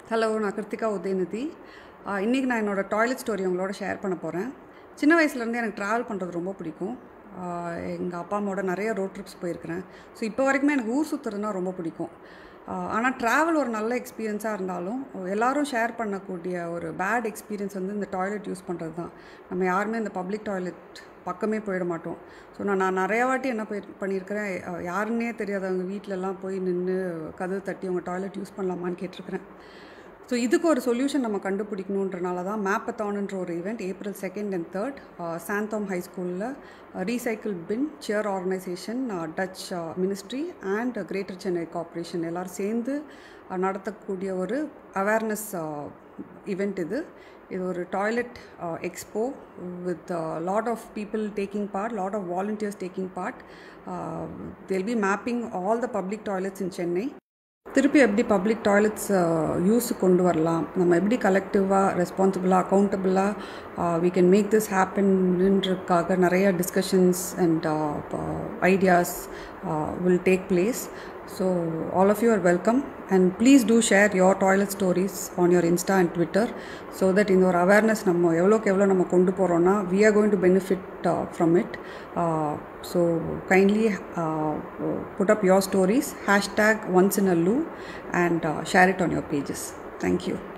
hello நான் கிருத்திகா உதயநிதி இன்றைக்கி நான் என்னோடய டாய்லெட் ஸ்டோரி உங்களோட ஷேர் பண்ண போகிறேன் சின்ன வயசுலேருந்தே எனக்கு ட்ராவல் பண்ணுறது ரொம்ப பிடிக்கும் எங்கள் அப்பா அம்மாவோட நிறைய ரோட் ட்ரிப்ஸ் போயிருக்கிறேன் ஸோ இப்போ வரைக்குமே எனக்கு ஊர் சுற்றுறதுனா ரொம்ப பிடிக்கும் ஆனால் ட்ராவல் ஒரு நல்ல எக்ஸ்பீரியன்ஸாக இருந்தாலும் எல்லாரும் ஷேர் பண்ணக்கூடிய ஒரு பேட் எக்ஸ்பீரியன்ஸ் வந்து இந்த டாய்லெட் யூஸ் பண்ணுறது தான் நம்ம யாருமே இந்த பப்ளிக் டாய்லெட் பக்கமே போயிட மாட்டோம் ஸோ நான் நான் நிறையா வாட்டி என்ன போய் பண்ணியிருக்கிறேன் யாருன்னே தெரியாதவங்க வீட்டிலலாம் போய் நின்று கதவு தட்டி உங்கள் டாய்லெட் யூஸ் பண்ணலாமான்னு கேட்டிருக்கிறேன் ஸோ இதுக்கு ஒரு சொல்யூஷன் நம்ம கண்டுபிடிக்கணுன்றனால தான் மேப்பத்தான்ன்ற ஒரு event April second and third Santhome high ஸ்கூலில் recycle bin chair organisation Dutch ministry and Greater Chennai corporation எல்லோரும் சேர்ந்து நடத்தக்கூடிய ஒரு அவேர்னஸ் ஈவெண்ட் இது இது ஒரு toilet expo with lot of people taking part lot of volunteers taking part there'll be mapping all the public toilets in Chennai திருப்பி எப்படி public toilets use கொண்டு வரலாம் நம்ம எப்படி கலெக்டிவாக ரெஸ்பான்சிபிளாக அக்கௌண்டபிளாக வி கேன் மேக் திஸ் ஹேப்பன்ன்றதுக்காக நிறைய discussions and ideas will take place so all of you are welcome and please do share your toilet stories on your Insta and Twitter so that இந்த ஒரு அவேர்னஸ் நம்ம எவ்வளோக்கு எவ்வளோ நம்ம கொண்டு போகிறோன்னா we are going to benefit from it so kindly put up your stories hashtag once in a loo and share it on your pages thank you